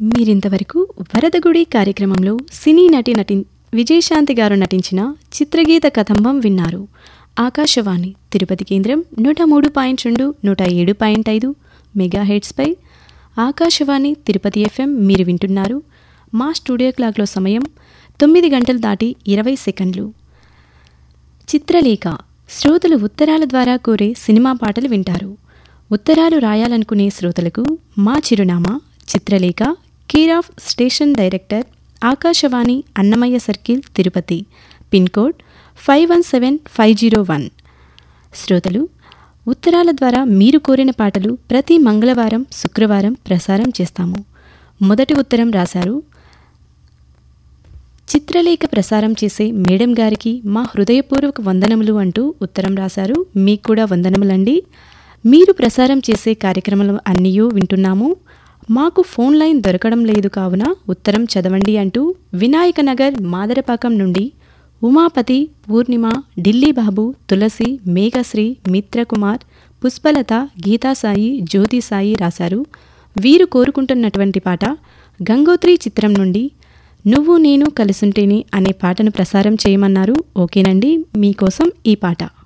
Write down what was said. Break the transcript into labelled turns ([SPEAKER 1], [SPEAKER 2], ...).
[SPEAKER 1] మీరింతవరకు వరదగుడి కార్యక్రమంలో సినీ నటి నటి విజయశాంతి గారు నటించిన చిత్రగీత కదంబం విన్నారు ఆకాశవాణి తిరుపతి కేంద్రం నూట మూడు పాయింట్ రెండు నూట ఏడు పాయింట్ ఐదు మెగా హెడ్స్పై ఆకాశవాణి తిరుపతి ఎఫ్ఎం మీరు వింటున్నారు మా స్టూడియో క్లాక్లో సమయం తొమ్మిది గంటలు దాటి ఇరవై సెకండ్లు చిత్రలేఖ శ్రోతలు ఉత్తరాల ద్వారా కోరే సినిమా పాటలు వింటారు ఉత్తరాలు రాయాలనుకునే శ్రోతలకు మా చిరునామా Chitralekha care of station director Akashvani Annamayya circle Tirupati pin code five one seven five zero one శ్రోతలు ఉత్తరాల ద్వారా మీరు కోరిన పాటలు ప్రతి మంగళవారం శుక్రవారం ప్రసారం చేస్తాము మొదటి ఉత్తరం రాశారు చిత్రలేఖ ప్రసారం చేసే మేడం గారికి మా హృదయపూర్వక వందనములు అంటూ ఉత్తరం రాశారు మీకు కూడా వందనములండి మీరు ప్రసారం చేసే కార్యక్రమాలు అన్నీయూ వింటున్నాము మాకు ఫోన్ లైన్ దొరకడం లేదు కావున ఉత్తరం చదవండి అంటూ వినాయక నగర్ మాదరపాకం నుండి ఉమాపతి పూర్ణిమ ఢిల్లీ బాబు తులసి మేఘశ్రీ మిత్రకుమార్ పుష్పలత గీతాసాయి జ్యోతిసాయి రాశారు వీరు కోరుకుంటున్నటువంటి పాట గంగోత్రి చిత్రం నుండి నువ్వు నేను కలిసుంటేనే అనే పాటను ప్రసారం చేయమన్నారు ఓకేనండి మీకోసం ఈ పాట